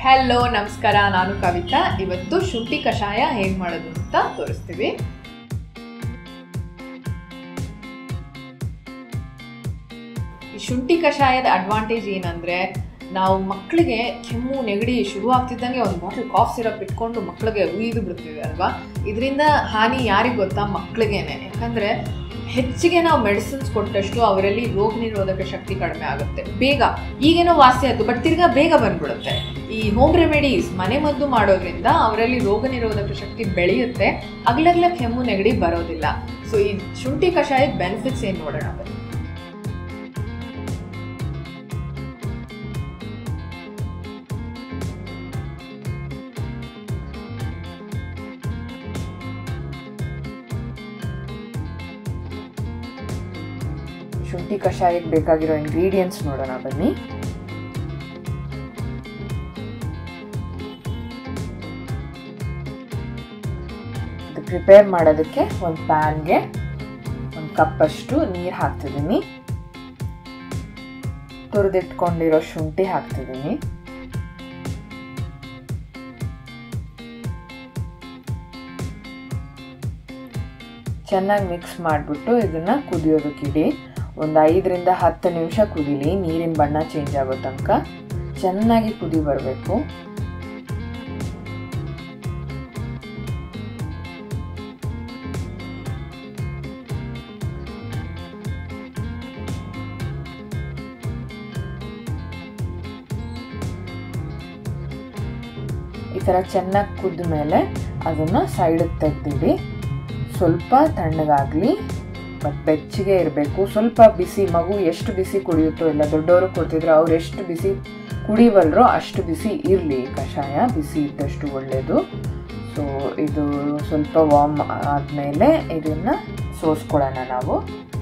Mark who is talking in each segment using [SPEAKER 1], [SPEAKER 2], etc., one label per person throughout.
[SPEAKER 1] hello ನಮಸ್ಕಾರ ನಾನು ಕವಿತಾ ಇವತ್ತು ಶುಂಠಿ ಕಷಾಯ ಹೇಗೆ ಮಾಡೋದು ಅಂತ ತೋರಿಸ್ತೀವಿ ಈ ಶುಂಠಿ ಕಷಾಯದ ಅಡ್ವಾಂಟೇಜ್ ಏನಂದ್ರೆ ನಾವು ಮಕ್ಕಳಿಗೆ ಕೆಮ್ಮು ನೆಗಡಿ ಶುರು ಆಗ್ತಿದ್ದಂಗೆ ಒಂದು ಬಾಟಲ್ ಕಾಫ್ ಸಿರಪ್ ಇಟ್ಕೊಂಡು ಮಕ್ಕಳಿಗೆ ಉಯ್ದು ಬಿಡ್ತೀವಿ ಅಲ್ವಾ ಇದರಿಂದ ಹಾನಿ ಯಾರಿಗೆ ಗೊತ್ತಾ ಮಕ್ಕಳಿಗೇನೆ ಯಾಕಂದ್ರೆ ಹೆಚ್ಚಿಗೆ ನಾವು ಮೆಡಿಸಿನ್ಸ್ ಕೊಟ್ಟಷ್ಟು ಅವರಲ್ಲಿ ರೋಗ ನಿರೋಧಕ ಶಕ್ತಿ ಕಡಿಮೆ ಆಗುತ್ತೆ ಬೇಗ ಈಗೇನೋ ವಾಸಿ ಆಯ್ತು ಬಟ್ ತಿರ್ಗಾ ಬೇಗ ಬಂದ್ಬಿಡುತ್ತೆ ಈ ಹೋಮ್ ರೆಮಿಡೀಸ್ ಮನೆ ಮದ್ದು ಮಾಡೋದ್ರಿಂದ ಅವರಲ್ಲಿ ರೋಗ ನಿರೋಧಕ ಶಕ್ತಿ ಬೆಳೆಯುತ್ತೆ ಅಗ್ಲಗ್ಲ ಕೆಮ್ಮು ನೆಗಡಿ ಬರೋದಿಲ್ಲ ಸೊ ಈ ಶುಂಠಿ ಕಷಾಯದ ಬೆನಿಫಿಟ್ಸ್ ಏನು ನೋಡೋಣ ಬನ್ನಿ ಶುಂಠಿ ಕಷಾಯಕ್ಕೆ ಬೇಕಾಗಿರೋ ಇಂಗ್ರೀಡಿಯೆಂಟ್ಸ್ ನೋಡೋಣ ಬನ್ನಿ ಇದು ಪ್ರಿಪೇರ್ ಮಾಡೋದಕ್ಕೆ ಒಂದು ಪ್ಯಾನ್ಗೆ ಒಂದು ಕಪ್ಪಷ್ಟು ನೀರು ಹಾಕ್ತಿದ್ದೀನಿ ತುರಿದಿಟ್ಕೊಂಡಿರೋ ಶುಂಠಿ ಹಾಕ್ತಿದ್ದೀನಿ ಚೆನ್ನಾಗಿ ಮಿಕ್ಸ್ ಮಾಡಿಬಿಟ್ಟು ಇದನ್ನು ಕುದಿಯೋದಕ್ಕಿಡಿ ಒಂದು ಐದರಿಂದ ಹತ್ತು ನಿಮಿಷ ಕುದೀಲಿ ನೀರಿನ ಬಣ್ಣ ಚೇಂಜ್ ಆಗೋ ತನಕ ಚೆನ್ನಾಗಿ ಕುದಿ ಬರಬೇಕು ಈ ಥರ ಚೆನ್ನಾಗಿ ಕುದ್ದ ಮೇಲೆ ಅದನ್ನು ಸೈಡಿಗೆ ತೆಗ್ದಿಡಿ ಸ್ವಲ್ಪ ತಣ್ಣಗಾಗಲಿ ಮತ್ತು ಬೆಚ್ಚಗೆ ಇರಬೇಕು ಸ್ವಲ್ಪ ಬಿಸಿ ಮಗು ಎಷ್ಟು ಬಿಸಿ ಕುಡಿಯುತ್ತೋ ಇಲ್ಲ ದೊಡ್ಡವರು ಕೊಡ್ತಿದ್ರು ಅವ್ರು ಎಷ್ಟು ಬಿಸಿ ಕುಡಿವಲ್ರೋ ಅಷ್ಟು ಬಿಸಿ ಇರಲಿ ಕಷಾಯ ಬಿಸಿ ಇದ್ದಷ್ಟು ಒಳ್ಳೆಯದು ಸೊ ಇದು ಸ್ವಲ್ಪ ವಾರ್ಮ್ ಆದಮೇಲೆ ಇದನ್ನು ಸೋಸ್ಕೊಳ್ಳೋಣ ನಾವು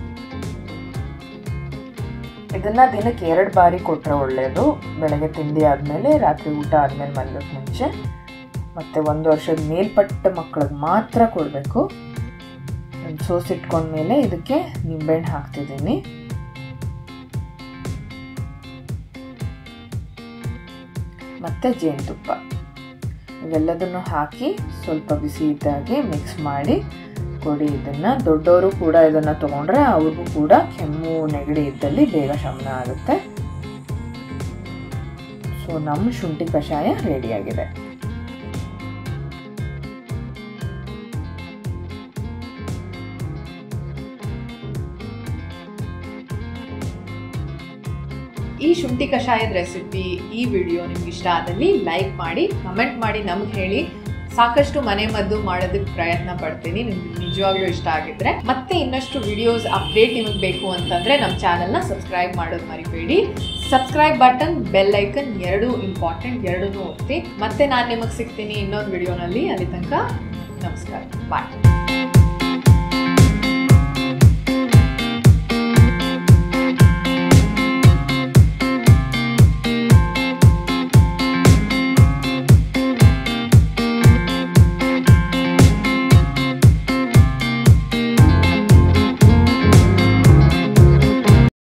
[SPEAKER 1] ಇದನ್ನು ದಿನಕ್ಕೆ ಎರಡು ಬಾರಿ ಕೊಟ್ಟರೆ ಒಳ್ಳೆಯದು ಬೆಳಗ್ಗೆ ತಿಂಡಿ ಆದಮೇಲೆ ರಾತ್ರಿ ಊಟ ಆದಮೇಲೆ ಮಲಗೋಕ್ಕೆ ಮುಂಚೆ ಮತ್ತು ಒಂದು ವರ್ಷದ ಮೇಲ್ಪಟ್ಟ ಮಕ್ಕಳಿಗೆ ಮಾತ್ರ ಕೊಡಬೇಕು ಸೋಸಿಟ್ಕೊಂಡ್ಮೇಲೆ ಇದಕ್ಕೆ ನಿಂಬೆಹಣ್ಣು ಹಾಕ್ತಿದ್ದೀನಿ ಮತ್ತು ಜೇನುತುಪ್ಪ ಇವೆಲ್ಲದನ್ನು ಹಾಕಿ ಸ್ವಲ್ಪ ಬಿಸಿ ಇದ್ದಾಗೆ ಮಿಕ್ಸ್ ಮಾಡಿ ಕೊಡಿ ಇದನ್ನು ದೊಡ್ಡವರು ಕೂಡ ಇದನ್ನು ತೊಗೊಂಡ್ರೆ ಅವ್ರಿಗೂ ಕೂಡ ಕೆಮ್ಮು ನೆಗಡಿ ಇದ್ದಲ್ಲಿ ಬೇಗ ಶಮನ ಆಗುತ್ತೆ ಸೊ ನಮ್ಮ ಶುಂಠಿ ಕಷಾಯ ರೆಡಿಯಾಗಿದೆ ಈ ಶುಂಠಿ ಕಷಾಯದ ರೆಸಿಪಿ ಈ ವಿಡಿಯೋ ನಿಮ್ಗೆ ಇಷ್ಟ ಆದಲ್ಲಿ ಲೈಕ್ ಮಾಡಿ ಕಮೆಂಟ್ ಮಾಡಿ ನಮ್ಗೆ ಹೇಳಿ ಸಾಕಷ್ಟು ಮನೆ ಮದ್ದು ಮಾಡೋದಕ್ಕೆ ಪ್ರಯತ್ನ ಪಡ್ತೀನಿ ನಿಮ್ಗೆ ನಿಜವಾಗ್ಲೂ ಇಷ್ಟ ಆಗಿದ್ರೆ ಮತ್ತೆ ಇನ್ನಷ್ಟು ವಿಡಿಯೋಸ್ ಅಪ್ಡೇಟ್ ನಿಮಗೆ ಬೇಕು ಅಂತಂದ್ರೆ ನಮ್ಮ ಚಾನಲ್ನ ಸಬ್ಸ್ಕ್ರೈಬ್ ಮಾಡೋದು ಮರಿಬೇಡಿ ಸಬ್ಸ್ಕ್ರೈಬ್ ಬಟನ್ ಬೆಲ್ ಐಕನ್ ಎರಡೂ ಇಂಪಾರ್ಟೆಂಟ್ ಎರಡೂ ಒತ್ತಿ ಮತ್ತೆ ನಾನು ನಿಮಗೆ ಸಿಗ್ತೀನಿ ಇನ್ನೊಂದು ವಿಡಿಯೋನಲ್ಲಿ ಅಲ್ಲಿ ತನಕ ನಮಸ್ಕಾರ ಬಾಯ್